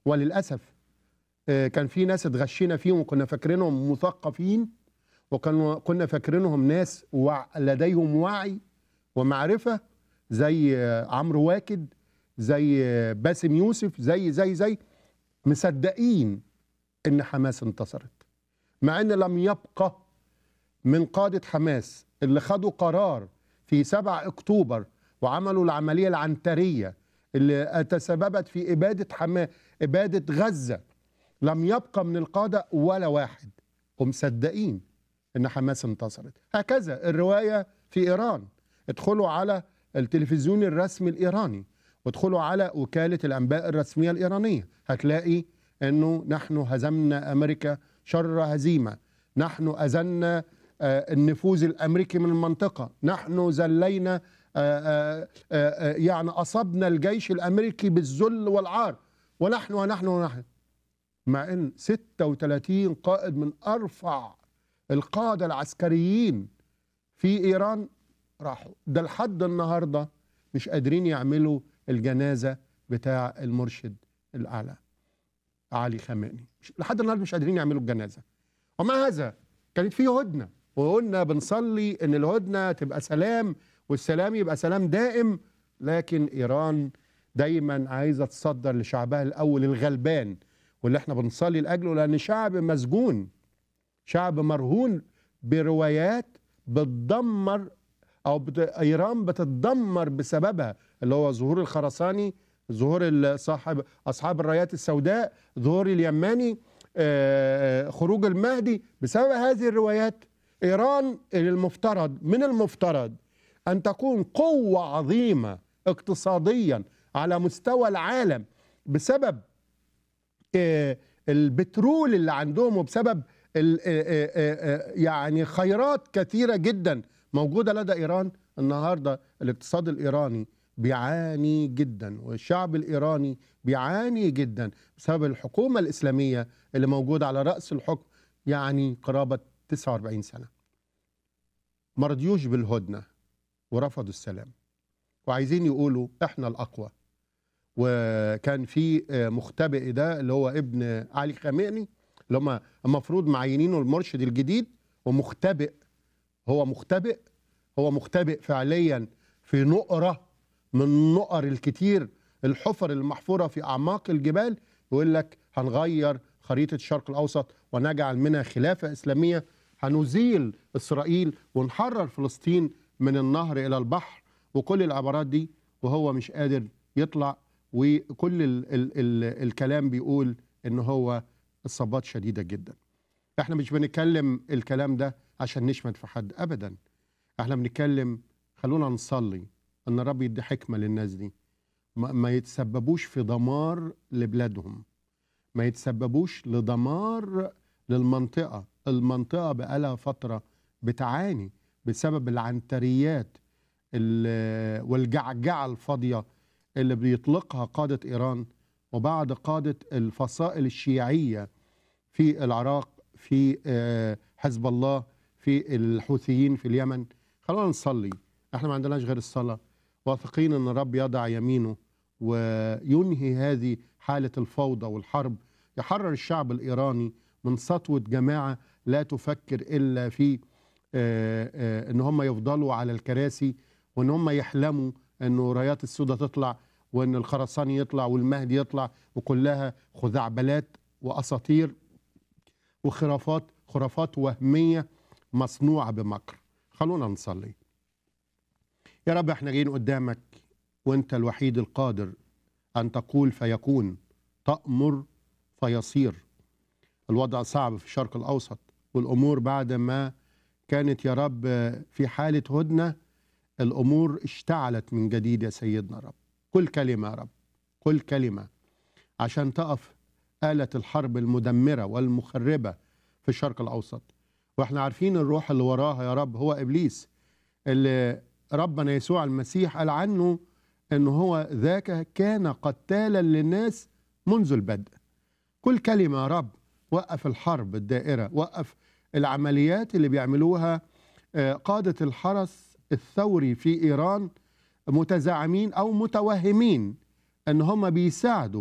وللاسف آه، كان في ناس اتغشينا فيهم وكنا فاكرينهم مثقفين وكانوا كنا فاكرينهم ناس وع- لديهم وعي ومعرفه زي آه، عمرو واكد زي آه، باسم يوسف زي زي زي مصدقين ان حماس انتصرت مع ان لم يبقى من قاده حماس اللي خدوا قرار في 7 اكتوبر وعملوا العمليه العنتريه اللي تسببت في اباده حما اباده غزه لم يبقى من القاده ولا واحد ومصدقين ان حماس انتصرت هكذا الروايه في ايران ادخلوا على التلفزيون الرسمي الايراني وادخلوا على وكاله الانباء الرسميه الايرانيه هتلاقي انه نحن هزمنا امريكا شر هزيمه نحن ازلنا آه، النفوذ الامريكي من المنطقه نحن زلينا آه، آه، آه، يعني اصبنا الجيش الامريكي بالذل والعار ونحن ونحن ونحن مع ان 36 قائد من ارفع القاده العسكريين في ايران راحوا ده لحد النهارده مش قادرين يعملوا الجنازه بتاع المرشد الاعلى علي خامنئي مش- لحد النهارده مش قادرين يعملوا الجنازه ومع هذا كانت في هدنه وقلنا بنصلي ان الهدنه تبقى سلام والسلام يبقى سلام دائم لكن ايران دايما عايزه تصدر لشعبها الاول الغلبان واللي احنا بنصلي لاجله لان شعب مسجون شعب مرهون بروايات بتدمر او بت... ايران بتتدمر بسببها اللي هو ظهور الخرساني ظهور ال- صاحب اصحاب الرايات السوداء ظهور اليماني آه، خروج المهدي بسبب هذه الروايات ايران اللي المفترض من المفترض ان تكون قوه عظيمه اقتصاديا على مستوى العالم بسبب آه، البترول اللي عندهم وبسبب ال- آه، آه، آه، يعني خيرات كثيرة جدا موجودة لدى إيران النهاردة الاقتصاد الإيراني بيعاني جدا والشعب الإيراني بيعاني جدا بسبب الحكومة الإسلامية اللي موجودة على رأس الحكم يعني قرابة 49 سنة ما رضيوش بالهدنة ورفضوا السلام وعايزين يقولوا احنا الأقوى وكان في آه، مختبئ ده اللي هو ابن علي خامنئي اللي هم المفروض معينينه المرشد الجديد ومختبئ هو مختبئ هو مختبئ فعليا في نقرة من نقر الكتير الحفر المحفورة في أعماق الجبال يقول لك هنغير خريطة الشرق الأوسط ونجعل منها خلافة إسلامية هنزيل إسرائيل ونحرر فلسطين من النهر إلى البحر وكل العبارات دي وهو مش قادر يطلع وكل ال ال ال الكلام بيقول ان هو الصبات شديده جدا احنا مش بنتكلم الكلام ده عشان نشمت في حد ابدا احنا بنتكلم خلونا نصلي ان الرب يدي حكمه للناس دي ما, ما يتسببوش في دمار لبلادهم ما يتسببوش لدمار للمنطقه المنطقه بقالها فتره بتعاني بسبب العنتريات ال- والجعجعه الفاضيه اللي بيطلقها قادة إيران وبعد قادة الفصائل الشيعية في العراق في آه، حزب الله في الحوثيين في اليمن خلونا نصلي احنا ما عندناش غير الصلاة واثقين ان الرب يضع يمينه وينهي هذه حالة الفوضى والحرب يحرر الشعب الإيراني من سطوة جماعة لا تفكر إلا في آه، آه، ان هم يفضلوا على الكراسي وان هم يحلموا انه رايات السودة تطلع وان الخرساني يطلع والمهدي يطلع وكلها خزعبلات واساطير وخرافات خرافات وهميه مصنوعه بمكر خلونا نصلي يا رب احنا جايين قدامك وانت الوحيد القادر ان تقول فيكون تامر فيصير الوضع صعب في الشرق الاوسط والامور بعد ما كانت يا رب في حاله هدنه الامور اشتعلت من جديد يا سيدنا رب كل كلمه يا رب كل كلمه عشان تقف آلة الحرب المدمرة والمخربة في الشرق الأوسط واحنا عارفين الروح اللي وراها يا رب هو إبليس اللي ربنا يسوع المسيح قال عنه أنه هو ذاك كان قتالا للناس منذ البدء كل كلمة يا رب وقف الحرب الدائرة وقف العمليات اللي بيعملوها آه، قادة الحرس الثوري في إيران متزعمين أو متوهمين أن هم بيساعدوا